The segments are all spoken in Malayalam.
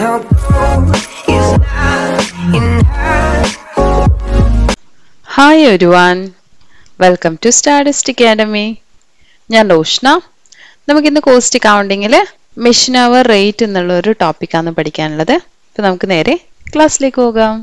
Now gold is not enough. Hi ഒരുവാൻ വെൽക്കം ടു സ്റ്റാറ്റിസ്റ്റ് അക്കാഡമി ഞാൻ റോഷ്ന നമുക്കിന്ന് കോസ്റ്റ് അക്കൗണ്ടിങ്ങിൽ മെഷീൻ അവർ റേറ്റ് എന്നുള്ള ഒരു ടോപ്പിക്കാണ് പഠിക്കാനുള്ളത് അപ്പോൾ നമുക്ക് നേരെ ക്ലാസ്സിലേക്ക് പോകാം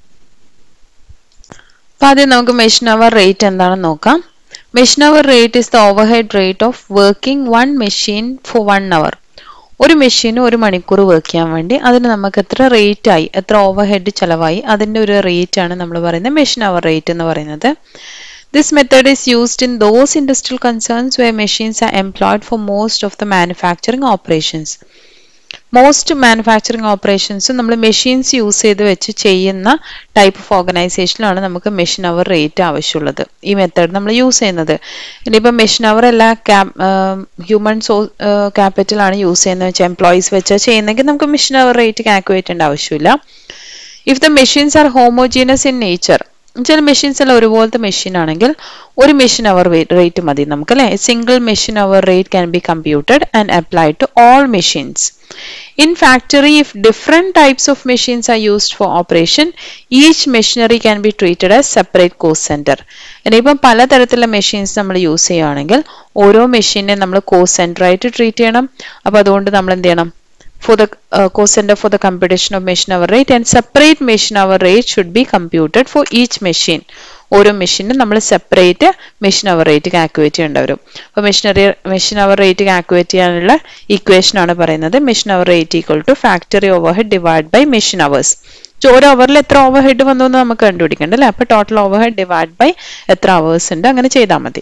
അപ്പോൾ ആദ്യം നമുക്ക് മെഷീൻ അവർ റേറ്റ് എന്താണെന്ന് നോക്കാം machine hour rate is the overhead rate of working one machine for one hour ഒരു മെഷീന് ഒരു മണിക്കൂർ വർക്ക് ചെയ്യാൻ വേണ്ടി അതിന് നമുക്ക് എത്ര റേറ്റ് ആയി എത്ര ഓവർ ഹെഡ് ചിലവായി അതിൻ്റെ ഒരു റേറ്റ് ആണ് നമ്മൾ പറയുന്നത് മെഷീൻ അവർ റേറ്റ് എന്ന് പറയുന്നത് This method is used in those industrial concerns where machines are employed for most of the manufacturing operations. Most manufacturing operations നമ്മൾ മെഷീൻസ് യൂസ് ചെയ്ത് വെച്ച് ചെയ്യുന്ന ടൈപ്പ് ഓഫ് ഓർഗനൈസേഷനിലാണ് നമുക്ക് മെഷീൻ അവർ റേറ്റ് ആവശ്യമുള്ളത് ഈ മെത്തേഡ് നമ്മൾ യൂസ് ചെയ്യുന്നത് ഇനിയിപ്പോൾ മെഷീൻ അവർ എല്ലാ ഹ്യൂമൻ സോ ക്യാപിറ്റലാണ് യൂസ് ചെയ്യുന്നത് വെച്ചാൽ എംപ്ലോയീസ് വെച്ചാൽ ചെയ്യുന്നെങ്കിൽ നമുക്ക് മെഷീൻ അവർ റേറ്റ് കാൽക്കുലേറ്റ് ചെയ്യേണ്ട ആവശ്യമില്ല if the machines are homogeneous in nature ചില മെഷീൻസ് എല്ലാം ഒരുപോലത്തെ മെഷീൻ ആണെങ്കിൽ ഒരു മെഷീൻ അവർ റേറ്റ് മതി നമുക്ക് അല്ലേ single machine hour rate can be computed and applied to all machines in factory if different types of machines are used for operation each machinery can be treated as separate cost center ഇനിയിപ്പം പലതരത്തിലുള്ള മെഷീൻസ് നമ്മൾ യൂസ് ചെയ്യുകയാണെങ്കിൽ ഓരോ മെഷീനെ നമ്മൾ കോസ്റ്റ് സെൻറ്റർ ആയിട്ട് ട്രീറ്റ് ചെയ്യണം അപ്പോൾ അതുകൊണ്ട് നമ്മൾ എന്ത് ചെയ്യണം for the uh, cost center for the computation of machine hour rate and separate machine hour rate should be computed for each machine ഓരോ മെഷീനും നമ്മൾ separate machine hour rate calculate ചെയ്യേണ്ടി വരും അപ്പോൾ machinery machine hour rate calculate ചെയ്യാനുള്ള ഇക്വേഷൻ ആണ് പറയുന്നത് machine hour rate equal to factory overhead divide by machine hours ഒരു ഓവറിൽ എത്ര ഓവർ ഹെഡ് വന്നു എന്ന് നമുക്ക് കണ്ടുപിടിക്കണ്ട അല്ലേ അപ്പോൾ total overhead divide by എത്ര അവേഴ്സ് ഉണ്ട് അങ്ങനെ ചെയ്താൽ മതി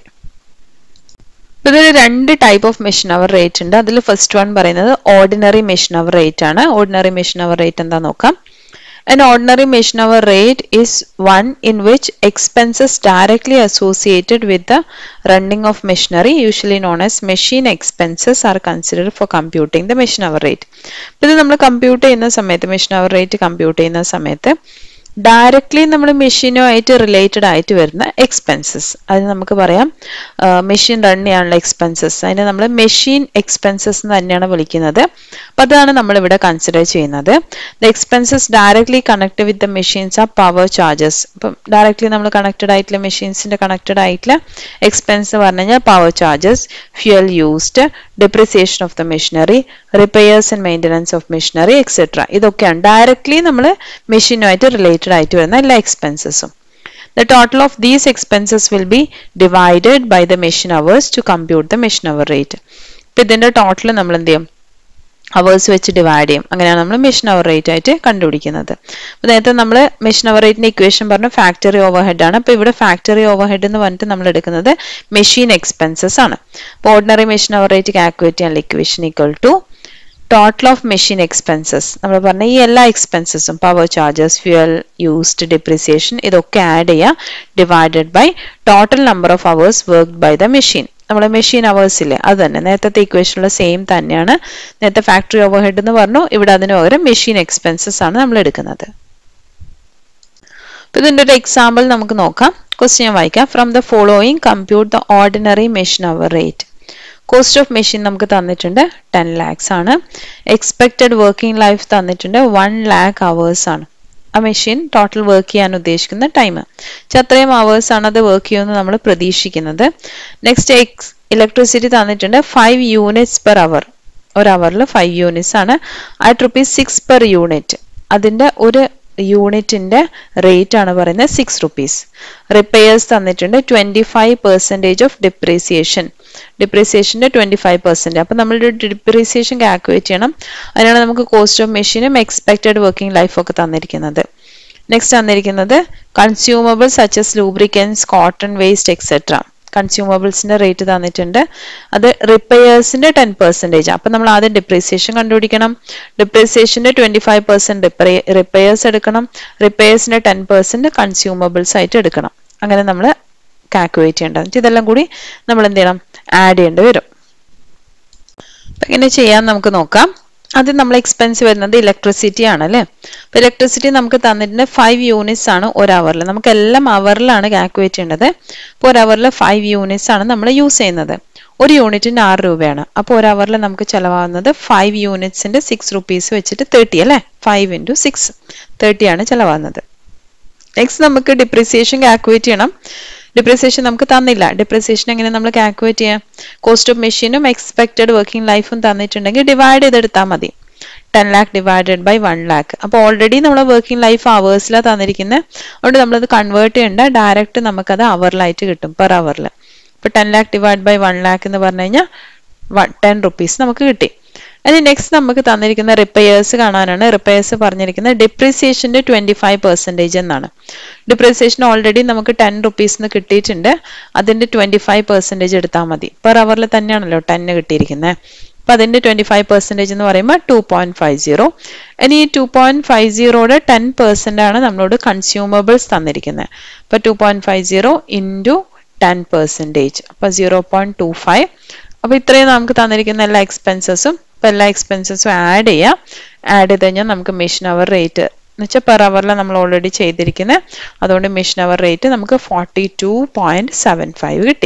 ഇതിൽ രണ്ട് type of machine hour rate ഉണ്ട് അതിൽ ഫസ്റ്റ് വൺ പറയുന്നത് ഓർഡിനറി മെഷീൻ അവർ റേറ്റ് ആണ് ഓർഡിനറി മെഷീൻ അവർ റേറ്റ് എന്താ നോക്കാം An ordinary machine hour rate is one in which expenses directly associated with the running of machinery, usually known as machine expenses, are considered for computing the machine hour rate. ഇത് നമ്മൾ കമ്പ്യൂട്ട് ചെയ്യുന്ന സമയത്ത് മെഷീൻ അവർ റേറ്റ് കമ്പ്യൂട്ട് ചെയ്യുന്ന സമയത്ത് ഡയറക്റ്റ്ലി നമ്മൾ മെഷീനുമായിട്ട് റിലേറ്റഡ് ആയിട്ട് വരുന്ന എക്സ്പെൻസസ് അത് നമുക്ക് പറയാം മെഷീൻ റൺ ചെയ്യാനുള്ള എക്സ്പെൻസസ് അതിനെ നമ്മൾ മെഷീൻ എക്സ്പെൻസസ് എന്ന് തന്നെയാണ് വിളിക്കുന്നത് അപ്പോൾ അതാണ് നമ്മൾ ഇവിടെ കൺസിഡർ ചെയ്യുന്നത് the expenses directly connect with the machines ആ പവർ ചാർജസ് ഇപ്പം ഡയറക്ട്ലി നമ്മൾ കണക്റ്റഡ് ആയിട്ടുള്ള മെഷീൻസിൻ്റെ കണക്റ്റഡ് ആയിട്ടുള്ള എക്സ്പെൻസ് എന്ന് പറഞ്ഞു കഴിഞ്ഞാൽ power charges fuel used depreciation of the machinery repairs and maintenance of machinery etcetera ഇതൊക്കെയാണ് ഡയറക്ട്ലി നമ്മൾ മെഷീനുമായിട്ട് റിലേറ്റഡ് ആയിട്ട് വരുന്ന എല്ലാ എക്സ്പെൻസസും The total of these expenses will be divided by the machine hours to compute the machine hour rate. ഇപ്പം ഇതിൻ്റെ ടോട്ടൽ നമ്മൾ എന്ത് ചെയ്യും അവേഴ്സ് വെച്ച് ഡിവൈഡ് ചെയ്യും അങ്ങനെയാണ് നമ്മൾ മെഷീൻ അവർ റേറ്റ് ആയിട്ട് കണ്ടുപിടിക്കുന്നത് അപ്പോൾ നേരത്തെ നമ്മൾ മെഷീൻ അവർ റേറ്റിന്റെ ഇക്വേഷൻ പറഞ്ഞു ഫാക്ടറി ഓവർ ഹെഡ് ആണ് അപ്പോൾ ഇവിടെ ഫാക്ടറി ഓവർ ഹെഡ് എന്ന് പറഞ്ഞിട്ട് നമ്മൾ എടുക്കുന്നത് മെഷീൻ എക്സ്പെൻസസ് ആണ് അപ്പോൾ ordinary machine hour rate calculate ചെയ്യാനുള്ള equation equal to total of machine expenses നമ്മൾ പറഞ്ഞ ഈ എല്ലാ എക്സ്പെൻസസും power charges fuel used depreciation ഇതൊക്കെ ആഡ് ചെയ്യുക divided by total number of hours worked by the machine നമ്മൾ മെഷീൻ അവേഴ്സ് ഇല്ലേ അത് തന്നെ നേരത്തെ ഇക്വേഷനുള്ള സെയിം തന്നെയാണ് നേരത്തെ ഫാക്ടറി ഓവർ ഹെഡ് എന്ന് പറഞ്ഞു ഇവിടെ അതിന് പകരം മെഷീൻ എക്സ്പെൻസസ് ആണ് നമ്മൾ എടുക്കുന്നത് ഇതിൻ്റെ ഒരു എക്സാമ്പിൾ നമുക്ക് നോക്കാം ക്വസ്റ്റ്യൻ വായിക്കാം from the following compute the ordinary machine hour rate cost of machine നമുക്ക് തന്നിട്ടുണ്ട് ടെൻ ലാക്സ് ആണ് എക്സ്പെക്റ്റഡ് വർക്കിംഗ് ലൈഫ് തന്നിട്ടുണ്ട് വൺ ലാക്ക് അവേഴ്സ് ആണ് ആ മെഷീൻ ടോട്ടൽ വർക്ക് ചെയ്യാൻ ഉദ്ദേശിക്കുന്ന ടൈം അത്രയും അവേഴ്സ് ആണ് അത് വർക്ക് ചെയ്യുമെന്ന് നമ്മൾ പ്രതീക്ഷിക്കുന്നത് നെക്സ്റ്റ് എക്സ് ഇലക്ട്രിസിറ്റി തന്നിട്ടുണ്ട് ഫൈവ് യൂണിറ്റ്സ് പെർ അവർ ഒരു അവറിൽ ഫൈവ് യൂണിറ്റ്സ് ആണ് at rupees six per unit അതിൻ്റെ ഒരു യൂണിറ്റിന്റെ റേറ്റ് ആണ് പറയുന്നത് സിക്സ് റുപ്പീസ് റിപ്പയേഴ്സ് തന്നിട്ടുണ്ട് twenty five percentage of depreciation ഡിപ്രീസിയേഷൻ്റെ ട്വന്റി ഫൈവ് പെർസെൻറ്റ് അപ്പം നമ്മളുടെ ഡിപ്രീസിയേഷൻ കാൽക്കുലേറ്റ് ചെയ്യണം അതിനാണ് നമുക്ക് കോസ്റ്റ് ഓഫ് മെഷീനും എക്സ്പെക്റ്റഡ് വർക്കിംഗ് ലൈഫ് ഒക്കെ തന്നിരിക്കുന്നത് നെക്സ്റ്റ് തന്നിരിക്കുന്നത് consumable such as lubricants cotton waste etcetera കൺസ്യൂമബിൾസിന്റെ റേറ്റ് തന്നിട്ടുണ്ട് അത് റിപ്പയേഴ്സിന്റെ ടെൻ പെർസെൻറ്റേജ് അപ്പം നമ്മൾ ആദ്യം ഡിപ്രീസിയേഷൻ കണ്ടുപിടിക്കണം ഡിപ്രീസിയേഷന്റെ ട്വന്റി ഫൈവ് പെർസെന്റ് റിപ്പയേഴ്സ് എടുക്കണം റിപ്പയേഴ്സിന്റെ ടെൻ പെർസെന്റ് കൺസ്യൂമബിൾസ് ആയിട്ട് എടുക്കണം അങ്ങനെ നമ്മൾ കാൽക്കുലേറ്റ് ചെയ്യേണ്ടത് ഇതെല്ലാം കൂടി നമ്മൾ എന്ത് ചെയ്യണം ആഡ് ചെയ്യേണ്ടി വരും അപ്പം ഇങ്ങനെ ചെയ്യാൻ നമുക്ക് നോക്കാം ആദ്യം നമ്മൾ എക്സ്പെൻസ് വരുന്നത് ഇലക്ട്രിസിറ്റി ആണ് അല്ലേ അപ്പൊ ഇലക്ട്രിസിറ്റി നമുക്ക് തന്നിട്ടുണ്ട് ഫൈവ് യൂണിറ്റ്സ് ആണ് ഒരു അവറിൽ നമുക്ക് എല്ലാം അവറിലാണ് കാൽക്കുലേറ്റ് ചെയ്യേണ്ടത് അപ്പോൾ ഒരു അവറിൽ ഫൈവ് യൂണിറ്റ്സ് ആണ് നമ്മൾ യൂസ് ചെയ്യുന്നത് ഒരു യൂണിറ്റിന് ആറ് രൂപയാണ് അപ്പോൾ ഒരു അവറിൽ നമുക്ക് ചിലവാകുന്നത് ഫൈവ് യൂണിറ്റ്സിന്റെ സിക്സ് റുപ്പീസ് വെച്ചിട്ട് തേർട്ടി അല്ലേ ഫൈവ് ഇൻറ്റു സിക്സ് തേർട്ടി ആണ് ചിലവാകുന്നത് നെക്സ്റ്റ് നമുക്ക് ഡിപ്രിസിയേഷൻ കാൽക്കുലേറ്റ് ചെയ്യണം ഡിപ്രിസിയേഷൻ നമുക്ക് തന്നില്ല ഡിപ്രിസിയേഷൻ എങ്ങനെ നമ്മൾ കാൽക്കുലേറ്റ് ചെയ്യാം കോസ്റ്റ് ഓഫ് മെഷീനും എക്സ്പെക്റ്റഡ് വർക്കിംഗ് ലൈഫും തന്നിട്ടുണ്ടെങ്കിൽ ഡിവൈഡ് ചെയ്തെടുത്താൽ മതി ten lakh divided by one lakh അപ്പോൾ ഓൾറെഡി നമ്മൾ വർക്കിംഗ് ലൈഫ് അവേഴ്സിലാണ് തന്നിരിക്കുന്നത് അതുകൊണ്ട് നമ്മളത് കൺവേർട്ട് ചെയ്യേണ്ട ഡയറക്റ്റ് നമുക്കത് അവറിലായിട്ട് കിട്ടും പെർ അവറിൽ ഇപ്പോൾ ten lakh divide by one lakh എന്ന് പറഞ്ഞു കഴിഞ്ഞാൽ വൺ ടെൻ റുപ്പീസ് നമുക്ക് കിട്ടി ഇനി നെക്സ്റ്റ് നമുക്ക് തന്നിരിക്കുന്ന റിപ്പയേഴ്സ് കാണാനാണ് റിപ്പയേഴ്സ് പറഞ്ഞിരിക്കുന്നത് ഡിപ്രീസിയേഷന്റെ ട്വന്റി ഫൈവ് പെർസെൻറ്റേജ് എന്നാണ് ഡിപ്രീസിയേഷൻ ഓൾറെഡി നമുക്ക് ടെൻ റുപ്പീസിന് കിട്ടിയിട്ടുണ്ട് അതിന്റെ ട്വന്റി ഫൈവ് പെർസെൻറ്റേജ് എടുത്താൽ മതി പെർ അവറിൽ തന്നെയാണല്ലോ ടെന്ന് കിട്ടിയിരിക്കുന്നത് അപ്പൊ അതിന്റെ ട്വന്റി ഫൈവ് പെർസെൻറ്റേജ് എന്ന് പറയുമ്പോൾ ടു പോയിന്റ് ഫൈവ് സീറോ ഇനി ഈ ടു പോയിന്റ് ഫൈവ് സീറോയുടെ ടെൻ പെർസെന്റ് ആണ് നമ്മളോട് കൺസ്യൂമബിൾസ് തന്നിരിക്കുന്നത് അപ്പൊ two point five zero into ten percentage അപ്പൊ സീറോ പോയിന്റ് ടു ഫൈവ് അപ്പൊ ഇത്രയും നമുക്ക് തന്നിരിക്കുന്ന എല്ലാ എക്സ്പെൻസസും ഇപ്പൊ എല്ലാ എക്സ്പെൻസസും ആഡ് ചെയ്യാം ആഡ് ചെയ്ത് കഴിഞ്ഞാൽ നമുക്ക് മെഷീൻ അവർ റേറ്റ് എന്ന് വെച്ചാൽ പെർ അവറിൽ നമ്മൾ ഓൾറെഡി ചെയ്തിരിക്കുന്നത് അതുകൊണ്ട് മെഷീൻ അവർ റേറ്റ് നമുക്ക് forty two point seven five കിട്ടി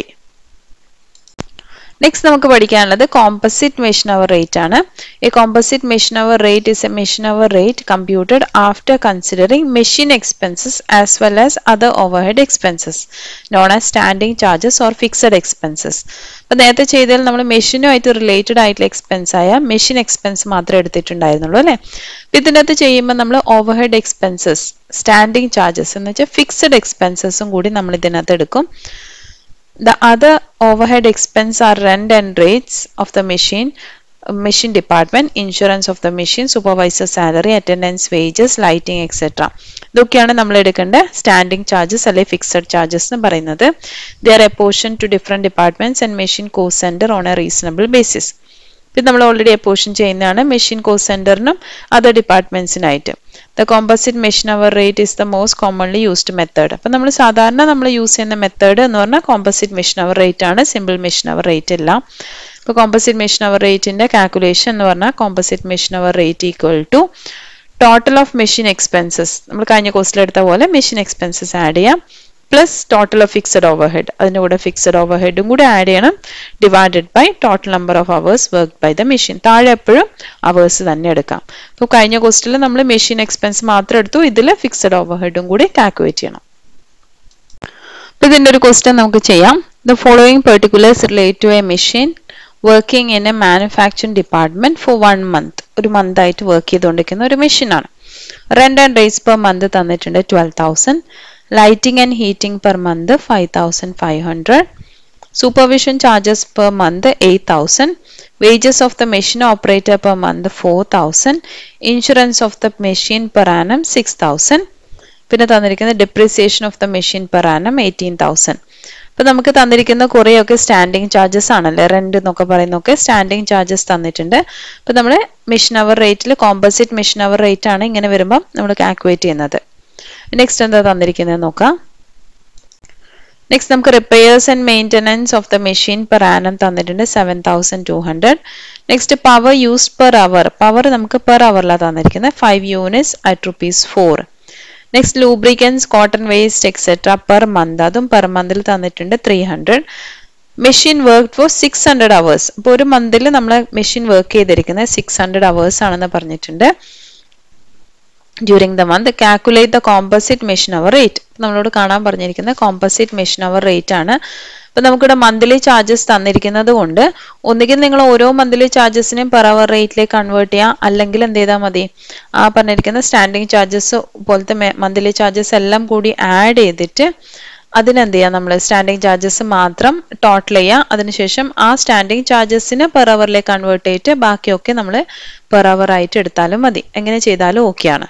നെക്സ്റ്റ് നമുക്ക് പഠിക്കാനുള്ളത് കോമ്പസിറ്റ് മെഷീൻ അവർ റേറ്റ് ആണ് ഈ composite machine hour rate is a machine hour rate computed after considering machine expenses as well as other overhead expenses known as standing charges or fixed expenses അപ്പൊ നേരത്തെ ചെയ്തതിൽ നമ്മൾ മെഷീനുമായിട്ട് റിലേറ്റഡ് ആയിട്ടുള്ള എക്സ്പെൻസ് ആയ മെഷീൻ എക്സ്പെൻസ് മാത്രമേ എടുത്തിട്ടുണ്ടായിരുന്നുള്ളൂ അല്ലേ ഇതിൻ്റെ അകത്ത് ചെയ്യുമ്പോൾ നമ്മൾ ഓവർഹെഡ് എക്സ്പെൻസസ് സ്റ്റാൻഡിംഗ് ചാർജസ് എന്ന് വെച്ചാൽ ഫിക്സഡ് എക്സ്പെൻസസും കൂടി നമ്മൾ ഇതിനകത്ത് എടുക്കും The other overhead expense are rent and rates of the machine, uh, machine department, insurance of the machine, supervisor salary, attendance wages, lighting, etc. ഇതൊക്കെയാണ് നമ്മൾ എടുക്കേണ്ട സ്റ്റാൻഡിംഗ് ചാർജസ് അല്ലെ ഫിക്സഡ് ചാർജസ് എന്ന് പറയുന്നത് they are apportion to different departments and machine cost center on a reasonable basis ഇത് നമ്മൾ ഓൾറെഡി അപ്പോഷൻ ചെയ്യുന്നതാണ് മെഷീൻ കോസ്റ്റ് സെന്ററിനും അതർ ഡിപ്പാർട്ട്മെന്റ്സിനായിട്ട് the composite machine hour rate is the most commonly used method അപ്പം നമ്മൾ സാധാരണ നമ്മൾ യൂസ് ചെയ്യുന്ന മെത്തേഡ് എന്ന് പറഞ്ഞാൽ കോമ്പസിറ്റ് മെഷീൻ അവർ റേറ്റ് ആണ് സിമ്പിൾ മെഷീൻ അവർ റേറ്റ് അല്ല ഇപ്പോൾ കോമ്പസിറ്റ് മെഷീൻ അവർ റേറ്റിന്റെ കാൽക്കുലേഷൻ എന്ന് പറഞ്ഞാൽ composite machine hour rate equal to total of machine expenses നമ്മൾ കഴിഞ്ഞ കോഴ്സിൽ എടുത്ത പോലെ മെഷീൻ എക്സ്പെൻസസ് ആഡ് ചെയ്യാം plus total of fixed overhead അതിൻ്റെ കൂടെ ഫിക്സഡ് ഓവർ ഹെഡും കൂടെ ആഡ് ചെയ്യണം divided by total number of hours work by the machine താഴെ എപ്പോഴും അവേഴ്സ് തന്നെ എടുക്കാം അപ്പോൾ കഴിഞ്ഞ കോസ്റ്റിൽ നമ്മൾ മെഷീൻ എക്സ്പെൻസ് മാത്രം എടുത്തു ഇതിൽ ഫിക്സഡ് ഓവർ ഹെഡും കൂടി കാൽക്കുലേറ്റ് ചെയ്യണം അപ്പോൾ ഇതിൻ്റെ ഒരു ക്വസ്റ്റ്യൻ നമുക്ക് ചെയ്യാം the following particulars relate to a machine working in a manufacturing department for one month ഒരു മന്ത് ആയിട്ട് വർക്ക് ചെയ്തുകൊണ്ടിരിക്കുന്ന ഒരു മെഷീനാണ് rent and rates per month തന്നിട്ടുണ്ട് twelve thousand lighting and heating per month five thousand five hundred supervision charges per month eight thousand wages of the machine operator per month four thousand insurance of the machine per annum six thousand പിന്നെ തന്നിരിക്കുന്ന depreciation of the machine per annum eighteen thousand അപ്പൊ നമുക്ക് തന്നിരിക്കുന്ന കുറേയൊക്കെ സ്റ്റാൻഡിങ് ചാർജസ് ആണല്ലേ റെന്റ് എന്നൊക്കെ പറയുന്നൊക്കെ സ്റ്റാൻഡിങ് ചാർജസ് തന്നിട്ടുണ്ട് അപ്പൊ നമ്മൾ മെഷീൻ അവർ റേറ്റിൽ കോമ്പസിറ്റ് മെഷീൻ അവർ റേറ്റ് ആണ് ഇങ്ങനെ വരുമ്പോൾ നമ്മൾ കാൽക്കുലേറ്റ് ചെയ്യുന്നത് നെക്സ്റ്റ് എന്താ തന്നിരിക്കുന്നത് നോക്കാം നെക്സ്റ്റ് നമുക്ക് repairs and maintenance of the machine per annum തന്നിട്ടുണ്ട് seven thousand two hundred next power used per hour power നമുക്ക് പെർ അവറിലാണ് തന്നിരിക്കുന്നത് five units at rupees four next lubricants cotton waste etcetera per month അതും പെർ മന്തിൽ തന്നിട്ടുണ്ട് three hundred machine work for six hundred hours അപ്പോൾ ഒരു മന്തിൽ നമ്മൾ മെഷീൻ വർക്ക് ചെയ്തിരിക്കുന്നത് സിക്സ് ഹൺഡ്രഡ് അവേഴ്സ് ആണെന്ന് പറഞ്ഞിട്ടുണ്ട് during the month calculate the composite machine hour rate നമ്മളോട് കാണാൻ പറഞ്ഞിരിക്കുന്ന കോമ്പസിറ്റ് മെഷീൻ അവർ റേറ്റ് ആണ് അപ്പൊ നമുക്കിവിടെ മന്ത്ലി ചാർജസ് തന്നിരിക്കുന്നത് കൊണ്ട് ഒന്നുകിൽ നിങ്ങൾ ഓരോ മന്ത്ലി ചാർജസിനെയും പെർ അവർ റേറ്റിലേക്ക് കൺവേർട്ട് ചെയ്യാം അല്ലെങ്കിൽ എന്ത് ചെയ്താൽ മതി ആ പറഞ്ഞിരിക്കുന്ന സ്റ്റാൻഡിങ് ചാർജസ് പോലത്തെ മന്ത്ലി ചാർജസ് എല്ലാം കൂടി ആഡ് ചെയ്തിട്ട് അതിനെന്ത് ചെയ്യാം നമ്മൾ സ്റ്റാൻഡിങ് ചാർജസ് മാത്രം ടോട്ടൽ ചെയ്യാം അതിനുശേഷം ആ സ്റ്റാൻഡിങ് ചാർജസിന് പെർ അവറിലേക്ക് കൺവേർട്ട് ചെയ്തിട്ട് ബാക്കിയൊക്കെ നമ്മൾ പെർ അവർ ആയിട്ട് എടുത്താലും മതി എങ്ങനെ ചെയ്താലും ഓക്കെയാണ്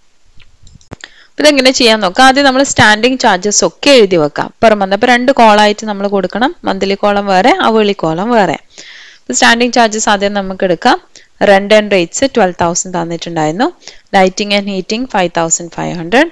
ഇതെങ്ങനെ ചെയ്യാൻ നോക്കാം ആദ്യം നമ്മൾ സ്റ്റാൻഡിങ് ചാർജസ് ഒക്കെ എഴുതി വെക്കാം പെർ മന്ത് അപ്പൊ രണ്ട് കോളായിട്ട് നമ്മൾ കൊടുക്കണം മന്ത്ലി കോളം വേറെ അവളി കോളം വേറെ സ്റ്റാൻഡിങ് ചാർജസ് ആദ്യം നമുക്ക് എടുക്കാം rent and rates twelve thousand തന്നിട്ടുണ്ടായിരുന്നു lighting and heating five thousand five hundred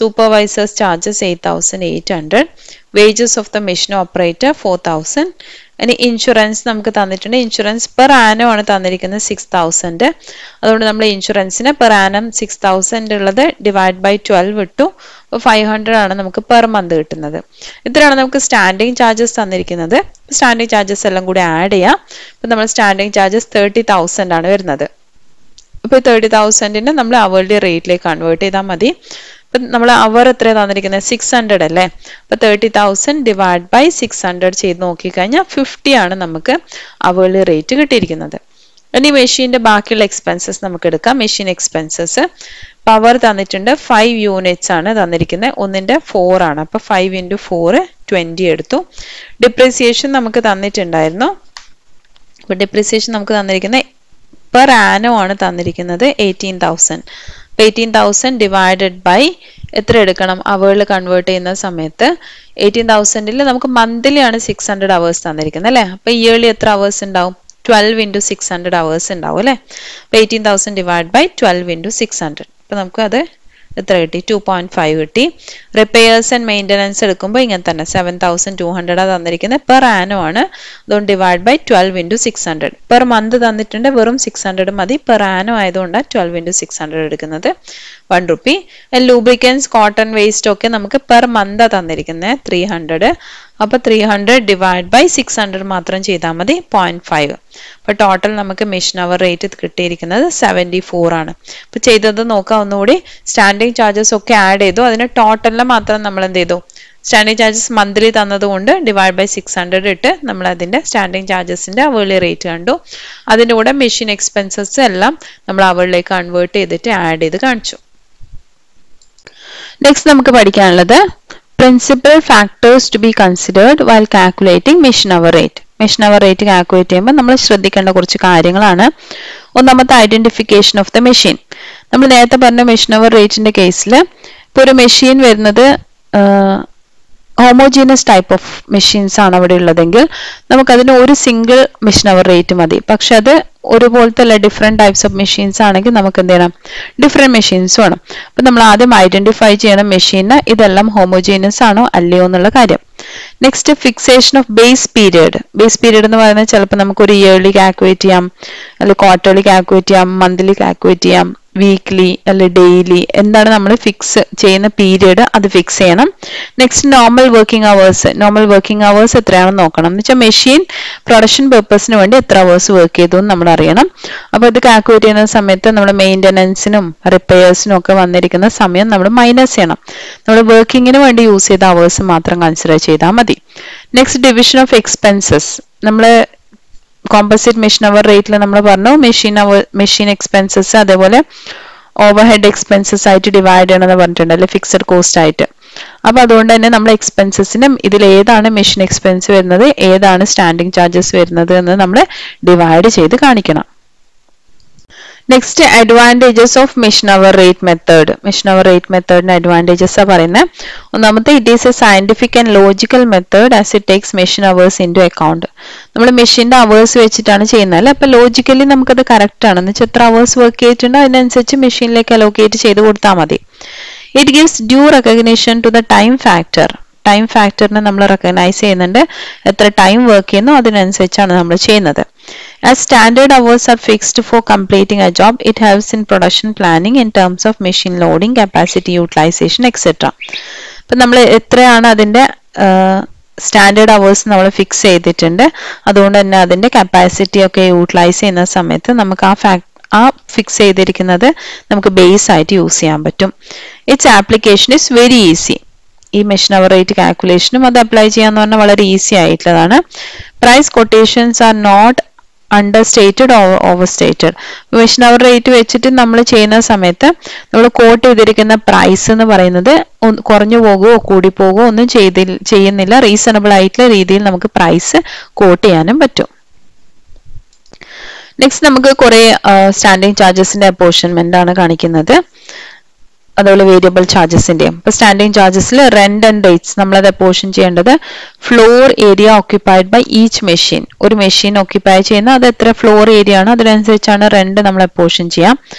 supervisors charges eight thousand eight hundred wages of the machine operator four thousand ഇനി ഇൻഷുറൻസ് നമുക്ക് തന്നിട്ടുണ്ട് ഇൻഷുറൻസ് പെർ ആനം ആണ് തന്നിരിക്കുന്നത് സിക്സ് തൗസൻഡ് അതുകൊണ്ട് നമ്മൾ ഇൻഷുറൻസിന് പെർ ആനം സിക്സ് തൗസൻഡ് ഉള്ളത് ഡിവൈഡ് ബൈ ട്വൽവ് ഇട്ടു അപ്പോൾ ഫൈവ് ഹൺഡ്രഡ് ആണ് നമുക്ക് പെർ മന്ത് കിട്ടുന്നത് ഇത്രയാണ് നമുക്ക് സ്റ്റാൻഡിങ് ചാർജസ് തന്നിരിക്കുന്നത് സ്റ്റാൻഡിങ് ചാർജസ് എല്ലാം കൂടി ആഡ് ചെയ്യാം ഇപ്പം നമ്മൾ സ്റ്റാൻഡിങ് ചാർജസ് തേർട്ടി തൗസൻഡ് ആണ് വരുന്നത് ഇപ്പോൾ തേർട്ടി തൗസൻഡിന് നമ്മൾ അവറുടെ റേറ്റിലേക്ക് കൺവേർട്ട് ചെയ്താൽ മതി ഇപ്പം നമ്മൾ അവർ എത്ര തന്നിരിക്കുന്നത് സിക്സ് ഹൺഡ്രഡ് അല്ലേ അപ്പോൾ thirty thousand divide by six hundred ചെയ്ത് നോക്കിക്കഴിഞ്ഞാൽ ഫിഫ്റ്റി ആണ് നമുക്ക് അവറുടെ റേറ്റ് കിട്ടിയിരിക്കുന്നത് ഇനി മെഷീൻ്റെ ബാക്കിയുള്ള എക്സ്പെൻസസ് നമുക്ക് എടുക്കാം മെഷീൻ എക്സ്പെൻസസ് പവർ തന്നിട്ടുണ്ട് ഫൈവ് യൂണിറ്റ്സ് ആണ് തന്നിരിക്കുന്നത് ഒന്നിൻ്റെ ഫോർ ആണ് അപ്പോൾ ഫൈവ് ഇൻറ്റു ഫോർ ട്വൻറ്റി എടുത്തു ഡിപ്രിസിയേഷൻ നമുക്ക് തന്നിട്ടുണ്ടായിരുന്നു അപ്പോൾ ഡിപ്രിസിയേഷൻ നമുക്ക് തന്നിരിക്കുന്നത് പെർ ആനോ ആണ് തന്നിരിക്കുന്നത് eighteen thousand eighteen thousand divided by എത്ര എടുക്കണം അവറിൽ കൺവേർട്ട് ചെയ്യുന്ന സമയത്ത് എയ്റ്റീൻ തൗസൻഡിൽ നമുക്ക് മന്ത്ലി ആണ് സിക്സ് ഹൺഡ്രഡ് അവേഴ്സ് തന്നിരിക്കുന്നത് അല്ലേ അപ്പോൾ ഇയർലി എത്ര അവേഴ്സ് ഉണ്ടാവും twelve into six hundred hours ഉണ്ടാവും അല്ലേ അപ്പോൾ eighteen thousand divide by twelve into six hundred അപ്പോൾ നമുക്ക് അത് എത്ര കിട്ടി ടു പോയിന്റ് ഫൈവ് കിട്ടി റിപ്പയേഴ്സ് ആൻഡ് മെയിൻ്റനൻസ് എടുക്കുമ്പോൾ ഇങ്ങനെ തന്നെ സെവൻ തൗസൻഡ് ടു ഹൺഡ്രഡ് തന്നിരിക്കുന്നത് പെർ ആനോ ആണ് അതുകൊണ്ട് divide by twelve into six hundred per month തന്നിട്ടുണ്ട് വെറും സിക്സ് ഹൺഡ്രഡ് മതി പെർ ആനോ ആയതുകൊണ്ടാണ് ട്വൽവ് ഇൻറ്റു സിക്സ് ഹൺഡ്രഡ് എടുക്കുന്നത് one rupee lubricants cotton waste ഒക്കെ നമുക്ക് പെർ മന്ത് തന്നിരിക്കുന്നത് ത്രീ ഹൺഡ്രഡ് അപ്പോൾ three hundred divide by six hundred മാത്രം ചെയ്താൽ മതി പോയിന്റ് ഫൈവ് അപ്പോൾ ടോട്ടൽ നമുക്ക് മെഷീൻ അവർ റേറ്റ് കിട്ടിയിരിക്കുന്നത് സെവൻറ്റി ഫോർ ആണ് അപ്പോൾ ചെയ്തത് നോക്കാം ഒന്നുകൂടി സ്റ്റാൻഡിങ് ചാർജസ് ഒക്കെ ആഡ് ചെയ്തു അതിന് ടോട്ടലിൽ മാത്രം നമ്മൾ എന്ത് ചെയ്തു സ്റ്റാൻഡിങ് ചാർജസ് മന്ത്ലി തന്നതുകൊണ്ട് ഡിവൈഡ് ബൈ സിക്സ് ഹൺഡ്രഡ് ഇട്ട് നമ്മൾ അതിൻ്റെ സ്റ്റാൻഡിങ് ചാർജസിൻ്റെ അവളി റേറ്റ് കണ്ടു അതിൻ്റെ കൂടെ മെഷീൻ എക്സ്പെൻസസ് എല്ലാം നമ്മൾ അവളിലേക്ക് കൺവേർട്ട് ചെയ്തിട്ട് ആഡ് ചെയ്ത് കാണിച്ചു നെക്സ്റ്റ് നമുക്ക് പഠിക്കാനുള്ളത് principal factors to be considered while calculating machine hour rate machine hour rate calculate ചെയ്യുമ്പോൾ നമ്മൾ ശ്രദ്ധിക്കേണ്ട കുറച്ച് കാര്യങ്ങളാണ് ഒന്നാമത്തെ ഐഡന്റിഫിക്കേഷൻ ഓഫ് ദ മെഷീൻ നമ്മൾ നേരത്തെ പറഞ്ഞ മെഷീൻ അവർ റേറ്റിന്റെ കേസിൽ ഇപ്പോൾ ഒരു മെഷീൻ വരുന്നത് ഹോമോജീനസ് ടൈപ്പ് ഓഫ് മെഷീൻസ് ആണ് അവിടെ ഉള്ളതെങ്കിൽ നമുക്കതിന് ഒരു സിംഗിൾ മെഷീൻ അവർ റേറ്റ് മതി പക്ഷെ അത് ഒരുപോലത്തെ അല്ല ഡിഫറെൻറ്റ് ടൈപ്സ് ഓഫ് മെഷീൻസ് ആണെങ്കിൽ നമുക്ക് എന്ത് ചെയ്യണം ഡിഫറെൻറ്റ് മെഷീൻസ് വേണം അപ്പം നമ്മൾ ആദ്യം ഐഡന്റിഫൈ ചെയ്യണം മെഷീന് ഇതെല്ലാം ഹോമോജീനസ് ആണോ അല്ലയോ എന്നുള്ള കാര്യം next fixation of base period base period എന്ന് പറയുന്നത് ചിലപ്പോൾ നമുക്ക് ഒരു ഇയർലി കാൽക്കുലേറ്റ് ചെയ്യാം അല്ലെങ്കിൽ ക്വാർട്ടർലി കാൽക്കുലേറ്റ് ചെയ്യാം മന്ത്ലി കാൽക്കുലേറ്റ് ചെയ്യാം വീക്ക്ലി അല്ലെ ഡെയിലി എന്താണ് നമ്മൾ ഫിക്സ് ചെയ്യുന്ന പീരിയഡ് അത് ഫിക്സ് ചെയ്യണം next normal working hours normal working hours എത്രയാണെന്ന് നോക്കണം എന്ന് വെച്ചാൽ മെഷീൻ പ്രൊഡക്ഷൻ പേർപ്പസിന് വേണ്ടി എത്ര അവേഴ്സ് വർക്ക് ചെയ്തു എന്ന് നമ്മൾ അറിയണം അപ്പോൾ ഇത് കാൽക്കുലേറ്റ് ചെയ്യുന്ന സമയത്ത് നമ്മൾ മെയിൻ്റനൻസിനും റിപ്പയേഴ്സിനും ഒക്കെ വന്നിരിക്കുന്ന സമയം നമ്മൾ മൈനസ് ചെയ്യണം നമ്മൾ വർക്കിങ്ങിന് വേണ്ടി യൂസ് ചെയ്ത അവേഴ്സ് മാത്രം കൺസിഡർ ചെയ്താൽ മതി നെക്സ്റ്റ് ഡിവിഷൻ ഓഫ് എക്സ്പെൻസസ് നമ്മൾ കോമ്പസിറ്റ് മെഷീൻ അവർ റേറ്റിൽ നമ്മൾ പറഞ്ഞു മെഷീൻ അവർ മെഷീൻ എക്സ്പെൻസസ് അതേപോലെ ഓവർ ഹെഡ് എക്സ്പെൻസസ് ആയിട്ട് ഡിവൈഡ് ചെയ്യണമെന്ന് പറഞ്ഞിട്ടുണ്ട് അല്ലെ ഫിക്സഡ് കോസ്റ്റ് ആയിട്ട് അപ്പൊ അതുകൊണ്ട് തന്നെ നമ്മൾ എക്സ്പെൻസസിനും ഇതിൽ ഏതാണ് മെഷീൻ എക്സ്പെൻസ് വരുന്നത് ഏതാണ് സ്റ്റാൻഡിങ് ചാർജസ് വരുന്നത് എന്ന് നമ്മൾ ഡിവൈഡ് ചെയ്ത് കാണിക്കണം next advantages of machine hour rate method machine hour rate മെത്തേഡിന്റെ അഡ്വാൻറ്റേജസ് ആ പറയുന്നത് ഒന്നാമത്തെ it is a scientific and logical method as it takes machine hours into account നമ്മൾ മെഷീന്റെ അവേഴ്സ് വെച്ചിട്ടാണ് ചെയ്യുന്നത് അല്ലേ അപ്പൊ ലോജിക്കലി നമുക്കത് കറക്റ്റ് ആണ് എന്ന് വെച്ചാൽ എത്ര അവേഴ്സ് വർക്ക് ചെയ്തിട്ടുണ്ടോ അതിനനുസരിച്ച് മെഷീനിലേക്ക് അലോക്കേറ്റ് ചെയ്ത് കൊടുത്താൽ മതി it gives due recognition to the time factor time ഫാക്ടറിനെ നമ്മൾ റെക്കഗ്നൈസ് ചെയ്യുന്നുണ്ട് എത്ര ടൈം വർക്ക് ചെയ്യുന്നു അതിനനുസരിച്ചാണ് നമ്മൾ ചെയ്യുന്നത് as standard hours are fixed for completing a job it helps in production planning in terms of machine loading capacity utilisation etcetera അപ്പം നമ്മൾ എത്രയാണ് അതിൻ്റെ സ്റ്റാൻഡേർഡ് അവേഴ്സ് നമ്മൾ ഫിക്സ് ചെയ്തിട്ടുണ്ട് അതുകൊണ്ട് തന്നെ അതിൻ്റെ കപ്പാസിറ്റി ഒക്കെ യൂട്ടിലൈസ് ചെയ്യുന്ന സമയത്ത് നമുക്ക് ആ ഫാക്ട് ആ ഫിക്സ് ചെയ്തിരിക്കുന്നത് നമുക്ക് ബേസ് ആയിട്ട് യൂസ് ചെയ്യാൻ പറ്റും its application is very easy ഈ മെഷീൻ അവർ റേറ്റ് കാൽക്കുലേഷനും അത് അപ്ലൈ ചെയ്യാന്ന് പറഞ്ഞാൽ വളരെ ഈസി ആയിട്ടുള്ളതാണ് price quotations are not understated overstated machine hour rate വെച്ചിട്ട് നമ്മൾ ചെയ്യുന്ന സമയത്ത് നമ്മൾ കോട്ട് ചെയ്തിരിക്കുന്ന പ്രൈസ് എന്ന് പറയുന്നത് കുറഞ്ഞു പോകുമോ കൂടി പോകുമോ ഒന്നും ചെയ്തി ചെയ്യുന്നില്ല റീസണബിൾ ആയിട്ടുള്ള രീതിയിൽ നമുക്ക് പ്രൈസ് കോട്ട് ചെയ്യാനും പറ്റും നെക്സ്റ്റ് നമുക്ക് കുറെ സ്റ്റാൻഡിങ് ചാർജസിന്റെ അപ്പോർഷൻമെന്റ് ആണ് കാണിക്കുന്നത് അതുപോലെ വേരിയബിൾ ചാർജസിന്റെയും ഇപ്പൊ സ്റ്റാൻഡിങ് ചാർജസിൽ റെന്റ് ആൻഡ് റേറ്റ്സ് നമ്മളത് അപ്പോർഷൻ ചെയ്യേണ്ടത് floor area occupied by each machine ഒരു മെഷീൻ ഓക്യുപ്പൈ ചെയ്യുന്ന അത് എത്ര ഫ്ലോർ ഏരിയ ആണ് അതിനനുസരിച്ചാണ് റെന്റ് നമ്മൾ അപ്പോർഷൻ ചെയ്യാം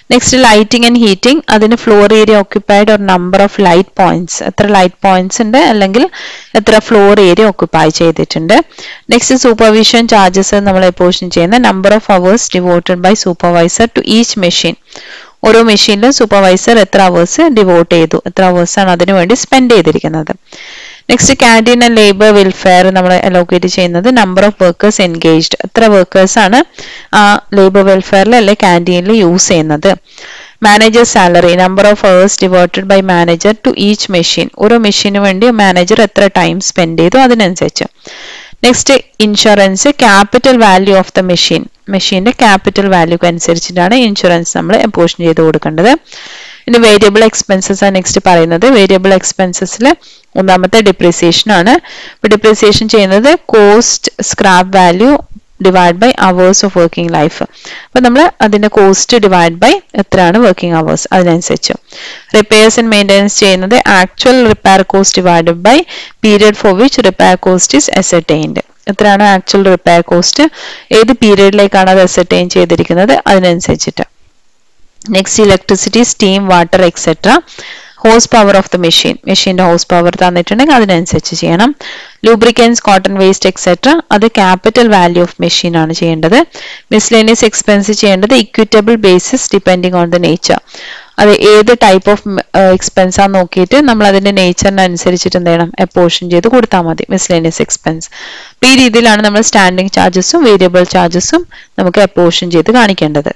നെക്സ്റ്റ് ലൈറ്റിംഗ് ആൻഡ് ഹീറ്റിംഗ് അതിന് ഫ്ലോർ ഏരിയ ഓക്യുപ്പൈഡ് ഒരു നമ്പർ ഓഫ് ലൈറ്റ് പോയിന്റ്സ് എത്ര ലൈറ്റ് പോയിന്റ്സ് ഉണ്ട് അല്ലെങ്കിൽ എത്ര ഫ്ലോർ ഏരിയ ഓക്യുപ്പൈ ചെയ്തിട്ടുണ്ട് നെക്സ്റ്റ് സൂപ്പർവിഷൻ ചാർജസ് നമ്മൾ എപ്പോഴും ചെയ്യുന്ന number of hours devoted by supervisor to each machine ഓരോ മെഷീനിലും സൂപ്പർവൈസർ എത്ര അവേഴ്സ് ഡിവോട്ട് ചെയ്തു എത്ര അവേഴ്സ് ആണ് അതിനു വേണ്ടി സ്പെൻഡ് ചെയ്തിരിക്കുന്നത് next canteen and labour welfare നമ്മൾ അലോക്കേറ്റ് ചെയ്യുന്നത് നമ്പർ ഓഫ് വർക്കേഴ്സ് എൻഗേജ്ഡ് എത്ര വർക്കേഴ്സ് ആണ് ആ ലേബർ വെൽഫെയറിൽ അല്ലെ ക്യാൻറ്റീനിൽ യൂസ് ചെയ്യുന്നത് manager salary number of hours devoted by manager to each machine ഓരോ മെഷീന് വേണ്ടി മാനേജർ എത്ര ടൈം സ്പെൻഡ് ചെയ്തു അതിനനുസരിച്ച് next insurance capital value of the machine മെഷീന്റെ ക്യാപിറ്റൽ വാല്യൂക്ക് അനുസരിച്ചിട്ടാണ് ഇൻഷുറൻസ് നമ്മൾ എപ്പോഷൻ ചെയ്ത് കൊടുക്കേണ്ടത് ഇനി വേരിയബിൾ എക്സ്പെൻസസ് ആണ് നെക്സ്റ്റ് പറയുന്നത് വേരിയബിൾ എക്സ്പെൻസസിൽ ഒന്നാമത്തെ ഡിപ്രീസിയേഷൻ ആണ് ഇപ്പൊ ഡിപ്രീസിയേഷൻ ചെയ്യുന്നത് cost scrap value divide by hours of working life അപ്പൊ നമ്മൾ അതിന്റെ കോസ്റ്റ് ഡിവൈഡ് ബൈ എത്രയാണ് വർക്കിംഗ് അവേഴ്സ് അതിനനുസരിച്ച് റിപ്പയർസ് ആൻഡ് മെയിൻ്റെനൻസ് ചെയ്യുന്നത് actual repair cost divided by period for which repair cost is ascertained എത്രയാണ് ആക്ച്വൽ റിപ്പയർ കോസ്റ്റ് ഏത് പീരിയഡിലേക്കാണ് അത് അസർട്ടൈൻ ചെയ്തിരിക്കുന്നത് അതിനനുസരിച്ചിട്ട് next electricity steam water etcetera horse power of the machine മെഷീന്റെ ഹോസ് പവർ തന്നിട്ടുണ്ടെങ്കിൽ അതിനനുസരിച്ച് ചെയ്യണം ലൂബ്രിക്കൻസ് കോട്ടൺ വേസ്റ്റ് എക്സെട്ര അത് ക്യാപിറ്റൽ വാല്യൂ ഓഫ് മെഷീൻ ആണ് ചെയ്യേണ്ടത് മിസ്ലേനിയസ് എക്സ്പെൻസ് ചെയ്യേണ്ടത് equitable basis depending on the nature അത് ഏത് ടൈപ്പ് ഓഫ് എക്സ്പെൻസ് ആണെന്ന് നോക്കിയിട്ട് നമ്മൾ അതിന്റെ നേച്ചറിനനുസരിച്ചിട്ട് എന്ത് ചെയ്യണം എപ്പോഷൻ ചെയ്ത് കൊടുത്താൽ മതി മിസ്ലേനിയസ് എക്സ്പെൻസ് ഈ രീതിയിലാണ് നമ്മൾ സ്റ്റാൻഡിങ് ചാർജസും വേരിയബിൾ ചാർജസും നമുക്ക് എപ്പോഷൻ ചെയ്ത് കാണിക്കേണ്ടത്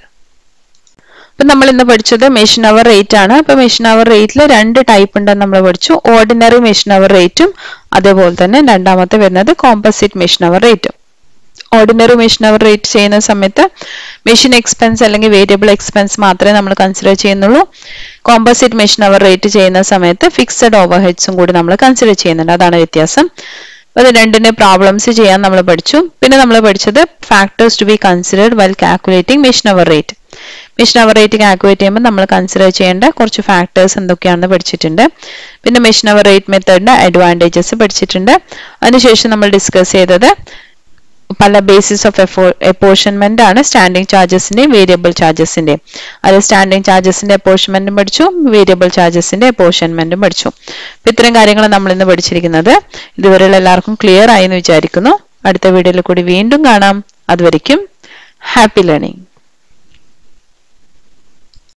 അപ്പൊ നമ്മൾ ഇന്ന് പഠിച്ചത് മെഷീൻ അവർ റേറ്റ് ആണ് അപ്പൊ മെഷീൻ അവർ റേറ്റിൽ രണ്ട് ടൈപ്പ് ഉണ്ടെന്ന് നമ്മൾ പഠിച്ചു ഓർഡിനറി മെഷീൻ അവർ റേറ്റും അതേപോലെ തന്നെ രണ്ടാമത്തെ വരുന്നത് കോമ്പസിറ്റ് മെഷീൻ അവർ റേറ്റും ഓർഡിനറി മെഷീൻ അവർ റേറ്റ് ചെയ്യുന്ന സമയത്ത് മെഷീൻ എക്സ്പെൻസ് അല്ലെങ്കിൽ വേരിയബിൾ എക്സ്പെൻസ് മാത്രമേ നമ്മൾ കൺസിഡർ ചെയ്യുന്നുള്ളൂ കോമ്പസിറ്റ് മെഷീൻ അവർ റേറ്റ് ചെയ്യുന്ന സമയത്ത് ഫിക്സഡ് ഓവർ ഹെഡ്സും കൂടി നമ്മൾ കൺസിഡർ ചെയ്യുന്നുണ്ട് അതാണ് വ്യത്യാസം അത് രണ്ടിന്റെ പ്രോബ്ലംസ് ചെയ്യാൻ നമ്മൾ പഠിച്ചു പിന്നെ നമ്മൾ പഠിച്ചത് factors to be considered while calculating machine hour rate machine hour rate calculate ചെയ്യുമ്പോൾ നമ്മൾ കൺസിഡർ ചെയ്യേണ്ട കുറച്ച് ഫാക്ടേഴ്സ് എന്തൊക്കെയാണെന്ന് പഠിച്ചിട്ടുണ്ട് പിന്നെ മെഷീൻ അവർ റേറ്റ് മെത്തേഡിന്റെ അഡ്വാൻറ്റേജസ് പഠിച്ചിട്ടുണ്ട് അതിനുശേഷം നമ്മൾ ഡിസ്കസ് ചെയ്തത് പല ബേസിസ് ഓഫ് എപ്പോർഷൻമെന്റ് ആണ് സ്റ്റാൻഡിംഗ് ചാർജസിന്റെയും വേരിയബിൾ ചാർജസിന്റെയും അത് സ്റ്റാൻഡിംഗ് ചാർജസിന്റെ എപ്പോർഷൻമെന്റും പഠിച്ചു വേരിയബിൾ ചാർജസിന്റെ എപ്പോർഷൻമെന്റും പഠിച്ചു അപ്പൊ ഇത്തരം കാര്യങ്ങൾ നമ്മൾ ഇന്ന് പഠിച്ചിരിക്കുന്നത് ഇതുവരെയുള്ള എല്ലാവർക്കും ക്ലിയർ ആയി എന്ന് വിചാരിക്കുന്നു അടുത്ത വീഡിയോയിൽ കൂടി വീണ്ടും കാണാം അതുവരെയ്ക്കും ഹാപ്പി ലേണിംഗ്